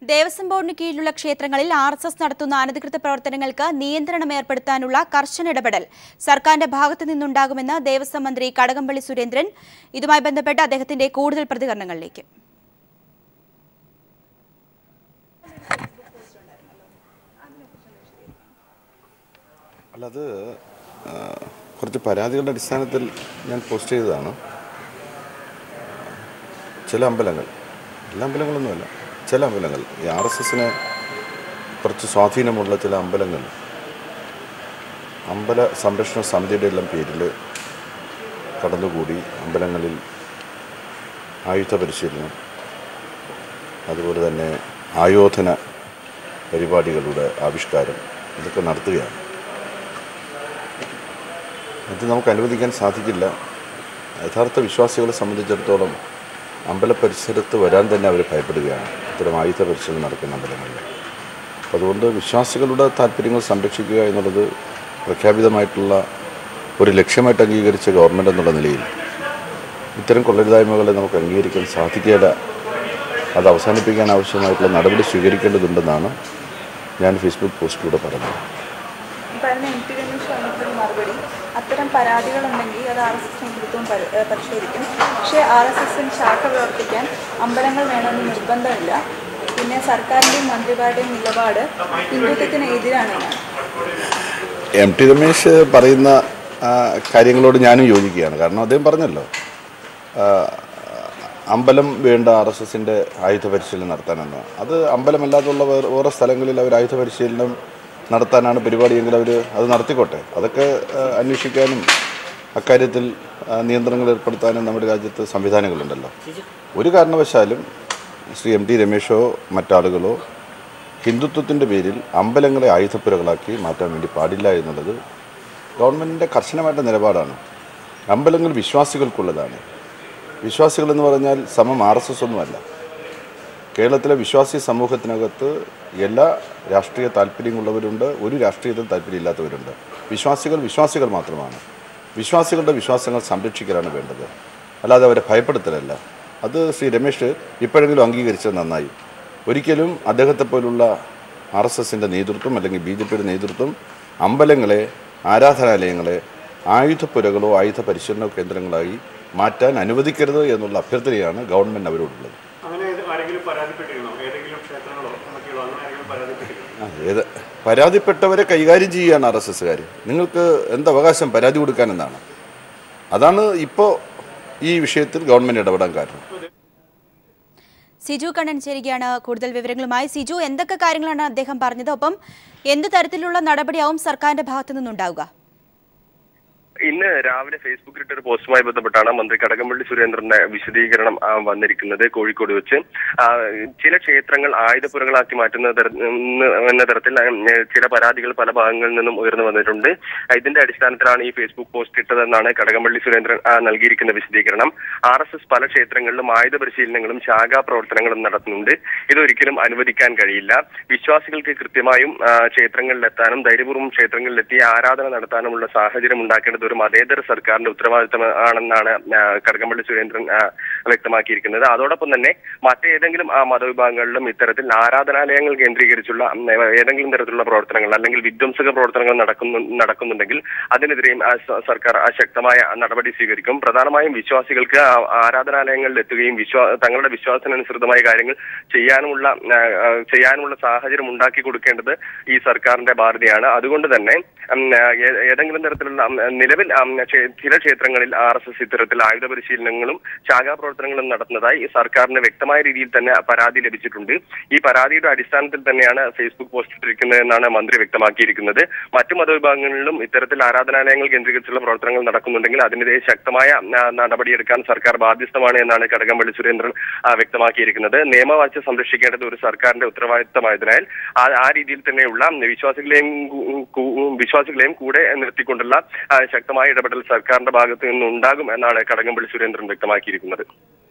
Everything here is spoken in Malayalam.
ദേവസ്വം ബോർഡിന് കീഴിലുള്ള ക്ഷേത്രങ്ങളിൽ ആർ എസ് എസ് നടത്തുന്ന അനധികൃത പ്രവർത്തനങ്ങൾക്ക് നിയന്ത്രണം ഏർപ്പെടുത്താനുള്ള കർശന ഇടപെടൽ സർക്കാരിന്റെ ഭാഗത്തു നിന്നുണ്ടാകുമെന്ന് ദേവസ്വം മന്ത്രി കടകംപള്ളി സുരേന്ദ്രൻ ഇതുമായി ബന്ധപ്പെട്ട് അദ്ദേഹത്തിന്റെ കൂടുതൽ പ്രതികരണങ്ങളിലേക്ക് അല്ല അത് ആ, കുറച്ച് പരാതികളുടെ അടിസ്ഥാനത്തിൽ ഞാൻ പോസ്റ്റ് ചെയ്തതാണ് ചില അമ്പലങ്ങൾ എല്ലാ അമ്പലങ്ങളൊന്നുമല്ല ചില അമ്പലങ്ങൾ ഈ ആർ എസ് എസിന് കുറച്ച് സ്വാധീനമുള്ള ചില അമ്പലങ്ങൾ അമ്പല സംരക്ഷണ സമിതിയുടെ എല്ലാം പേരിൽ കടന്നുകൂടി അമ്പലങ്ങളിൽ ആയുധ പരിശീലനം അതുപോലെ തന്നെ ആയോധന പരിപാടികളുടെ ആവിഷ്കാരം ഇതൊക്കെ നടത്തുകയാണ് ഇത് നമുക്ക് അനുവദിക്കാൻ സാധിക്കില്ല യഥാർത്ഥ വിശ്വാസികളെ സംബന്ധിച്ചിടത്തോളം അമ്പല പരിസരത്ത് വരാൻ തന്നെ അവർ ഭയപ്പെടുകയാണ് ഇത്തരം ആയുധ പരിശീലനം നടക്കുന്ന അമ്പലങ്ങളിൽ അപ്പോൾ അതുകൊണ്ട് വിശ്വാസികളുടെ താല്പര്യങ്ങൾ സംരക്ഷിക്കുക എന്നുള്ളത് പ്രഖ്യാപിതമായിട്ടുള്ള ഒരു ലക്ഷ്യമായിട്ട് അംഗീകരിച്ച ഗവൺമെൻറ് എന്നുള്ള നിലയിൽ ഇത്തരം കൊള്ളരുതായ്മകളെ നമുക്ക് അംഗീകരിക്കാൻ സാധിക്കില്ല അത് അവസാനിപ്പിക്കാൻ ആവശ്യമായിട്ടുള്ള നടപടി സ്വീകരിക്കേണ്ടതുണ്ടെന്നാണ് ഞാൻ ഫേസ്ബുക്ക് പോസ്റ്റിലൂടെ പറഞ്ഞത് പറഞ്ഞ എം ടി രമേശ് പറഞ്ഞിട്ടൊരു മറുപടി അത്തരം പരാതികളുണ്ടെങ്കിൽ അത് ആർ എസ് എസ് നേതൃത്വം പരി- ഏഹ് പരിശോധിക്കും പക്ഷേ ആർ എസ് എസിന് ശാഖ പ്രവർത്തിക്കാൻ അമ്പലങ്ങൾ വേണമെന്ന് നിർബന്ധമില്ല പിന്നെ സർക്കാരിൻ്റെയും മന്ത്രിമാരുടെയും നിലപാട് ഹിന്ദുത്വത്തിന് എതിരാണെന്നാണ് എം ടി രമേശ് പറയുന്ന ആ, കാര്യങ്ങളോട് ഞാനും യോജിക്കുകയാണ് കാരണം അദ്ദേഹം പറഞ്ഞല്ലോ ആ, അമ്പലം വേണ്ട ആർ എസ് എസിൻ്റെ ആയുധ പരിശീലനം നടത്താനെന്ന് അത് അമ്പലമല്ലാതുള്ള വേറെ വേറെ സ്ഥലങ്ങളിൽ അവർ ആയുധ പരിശീലനം നടത്താനാണ് പരിപാടിയെങ്കിൽ അവർ അത് നടത്തിക്കോട്ടെ അതൊക്കെ ആ, അന്വേഷിക്കാനും അക്കാര്യത്തിൽ ആ, നിയന്ത്രണങ്ങൾ ഏർപ്പെടുത്താനും നമ്മുടെ രാജ്യത്ത് സംവിധാനങ്ങളുണ്ടല്ലോ ഒരു കാരണവശാലും ശ്രീ എം ടി രമേശോ മറ്റാളുകളോ ഹിന്ദുത്വത്തിൻ്റെ പേരിൽ അമ്പലങ്ങളെ ആയുധപ്പുരകളാക്കി മാറ്റാൻ വേണ്ടി പാടില്ല എന്നുള്ളത് ഗവൺമെൻറ്റിൻ്റെ കർശനമായിട്ട് നിലപാടാണ് അമ്പലങ്ങൾ വിശ്വാസികൾക്കുള്ളതാണ് വിശ്വാസികൾ എന്ന് പറഞ്ഞാൽ സമം ആർ എസ് എസ് ഒന്നുമല്ല കേരളത്തിലെ വിശ്വാസി സമൂഹത്തിനകത്ത് എല്ലാ രാഷ്ട്രീയ താല്പര്യമുള്ളവരുണ്ട് ഒരു രാഷ്ട്രീയത്തിൽ താല്പര്യമില്ലാത്തവരുണ്ട് വിശ്വാസികൾ വിശ്വാസികൾ മാത്രമാണ് വിശ്വാസികളുടെ വിശ്വാസങ്ങൾ സംരക്ഷിക്കലാണ് വേണ്ടത് അല്ലാതെ അവരെ ഭയപ്പെടുത്തലല്ല അത് ശ്രീ രമേശ് ഇപ്പോഴെങ്കിലും അംഗീകരിച്ചത് നന്നായി ഒരിക്കലും അദ്ദേഹത്തെ പോലുള്ള ആർ എസ് എസിൻ്റെ നേതൃത്വം അല്ലെങ്കിൽ ബി ജെ പിയുടെ നേതൃത്വം അമ്പലങ്ങളെ ആരാധനാലയങ്ങളെ ആയുധപ്പുരകളോ ആയുധ പരിശീലന കേന്ദ്രങ്ങളായി മാറ്റാൻ അനുവദിക്കരുത് എന്നുള്ള അഭ്യർത്ഥനയാണ് ഗവൺമെൻറ് അവരോടുള്ളത് അങ്ങനെ ഏത് ആരെങ്കിലും പരാതിപ്പെട്ടിരുന്നോ ഏതെങ്കിലും ക്ഷേത്രങ്ങളോ കമ്മിറ്റികളോ അങ്ങനെ ആരെങ്കിലും പരാതിപ്പെട്ടിരുന്നോ ആ, ഏത് പരാതിപ്പെട്ടവരെ കൈകാര്യം ചെയ്യുകയാണ് ആർ എസ് എസ്സുകാർ നിങ്ങൾക്ക് എന്ത് അവകാശം പരാതി കൊടുക്കാനെന്നാണ് അതാണ് ഇപ്പോൾ ഈ വിഷയത്തിൽ ഗവൺമെൻറ് ഇടപെടാൻ കാരണം സിജു കണ്ണൻ ചേരുകയാണ് കൂടുതൽ വിവരങ്ങളുമായി സിജു എന്തൊക്കെ കാര്യങ്ങളാണ് അദ്ദേഹം പറഞ്ഞത് ഒപ്പം എന്ത് തരത്തിലുള്ള നടപടിയാവും സർക്കാരിന്റെ ഭാഗത്തു നിന്നുണ്ടാവുക ഇന്ന് രാവിലെ ഫേസ്ബുക്കിൽ ഇട്ട ഒരു പോസ്റ്റുമായി ബന്ധപ്പെട്ടാണ് മന്ത്രി കടകംപള്ളി സുരേന്ദ്രന്റെ വിശദീകരണം ആ, വന്നിരിക്കുന്നത് കോഴിക്കോട് വെച്ച് ആ, ചില ക്ഷേത്രങ്ങൾ ആയുധപ്പുരകളാക്കി മാറ്റുന്ന തര- എന്ന് എന്ന തരത്തിൽ ആ, ചില പരാതികൾ പല ഭാഗങ്ങളിൽ നിന്നും ഉയർന്നു വന്നിട്ടുണ്ട് ആ, ഇതിന്റെ അടിസ്ഥാനത്തിലാണ് ഈ ഫേസ്ബുക്ക് പോസ്റ്റ് ഇട്ടതെന്നാണ് കടകംപള്ളി സുരേന്ദ്രൻ ആ, നൽകിയിരിക്കുന്ന വിശദീകരണം ആർ എസ് എസ് പല ക്ഷേത്രങ്ങളിലും ആയുധ പരിശീലനങ്ങളും ശാഖാ പ്രവർത്തനങ്ങളും നടത്തുന്നുണ്ട് ഇതൊരിക്കലും അനുവദിക്കാൻ കഴിയില്ല വിശ്വാസികൾക്ക് കൃത്യമായും ആ, ക്ഷേത്രങ്ങളിലെത്താനും ധൈര്യപൂർവ്വം ക്ഷേത്രങ്ങളിലെത്തി ആരാധന നടത്താനുമുള്ള സാഹചര്യം ഉണ്ടാക്കേണ്ടത് ഒരു മതേതര സർക്കാരിന്റെ ഉത്തരവാദിത്തമാണെന്നാണ് ആ, കടകംപള്ളി സുരേന്ദ്രൻ ആ, വ്യക്തമാക്കിയിരിക്കുന്നത് അതോടൊപ്പം തന്നെ മറ്റേതെങ്കിലും ആ മതവിഭാഗങ്ങളിലും ഇത്തരത്തിൽ ആരാധനാലയങ്ങൾ കേന്ദ്രീകരിച്ചുള്ള ഉം, ഏതെങ്കിലും തരത്തിലുള്ള പ്രവർത്തനങ്ങൾ അല്ലെങ്കിൽ വിധ്വംസക പ്രവർത്തനങ്ങൾ നടക്കുന്നു നടക്കുന്നുണ്ടെങ്കിൽ അതിനെതിരെയും ആ, സ- സർക്കാർ ആ, ശക്തമായ നടപടി സ്വീകരിക്കും പ്രധാനമായും വിശ്വാസികൾക്ക് ആ ആരാധനാലയങ്ങളിൽ എത്തുകയും വിശ്വാ തങ്ങളുടെ വിശ്വാസത്തിനനുസൃതമായ കാര്യങ്ങൾ ചെയ്യാനുമുള്ള ആ, ആ, ചെയ്യാനുമുള്ള സാഹചര്യം ഉണ്ടാക്കി കൊടുക്കേണ്ടത് ഈ സർക്കാരിന്റെ ബാധ്യതയാണ് അതുകൊണ്ട് തന്നെ ഉം, ആ, ഏ- ഏതെങ്കിലും തരത്തിലുള്ള ഉം, നിലവിൽ ഉം, ക്ഷേ- ചില ക്ഷേത്രങ്ങളിൽ ആർ എസ് എസ് ഇത്തരത്തിൽ ആയുധ പരിശീലനങ്ങളും ശാഖാപ്രവർത്തനങ്ങളും നടത്തുന്നതായി സർക്കാരിന് വ്യക്തമായ രീതിയിൽ തന്നെ പരാതി ലഭിച്ചിട്ടുണ്ട് ഈ പരാതിയുടെ അടിസ്ഥാനത്തിൽ തന്നെയാണ് ഫേസ്ബുക്ക് പോസ്റ്റ് ഇട്ടിരിക്കുന്നതെന്നാണ് മന്ത്രി വ്യക്തമാക്കിയിരിക്കുന്നത് മറ്റു മതവിഭാഗങ്ങളിലും ഇത്തരത്തിൽ ആരാധനാലയങ്ങൾ കേന്ദ്രീകരിച്ചുള്ള പ്രവർത്തനങ്ങൾ നടക്കുന്നുണ്ടെങ്കിൽ അതിനെതിരെ ശക്തമായ ആ, നടപടിയെടുക്കാൻ സർക്കാർ ബാധ്യസ്ഥമാണ് എന്നാണ് കടകംപള്ളി സുരേന്ദ്രൻ ആ, വ്യക്തമാക്കിയിരിക്കുന്നത് നിയമവാഴ്ച സംരക്ഷിക്കേണ്ടത് ഒരു സർക്കാരിന്റെ ഉത്തരവാദിത്തമായതിനാൽ ആ ആ രീതിയിൽ തന്നെയുള്ള വിശ്വാസികളെയും കൂ- കൂ- വിശ്വാസികളെയും കൂടെ നിർത്തിക്കൊണ്ടുള്ള ആ, ശക്തമായ ഇടപെടൽ സർക്കാരിന്റെ ഭാഗത്തു നിന്നുണ്ടാകും എന്നാണ് കടകംപള്ളി സുരേന്ദ്രൻ വ്യക്തമാക്കിയിരിക്കുന്നത്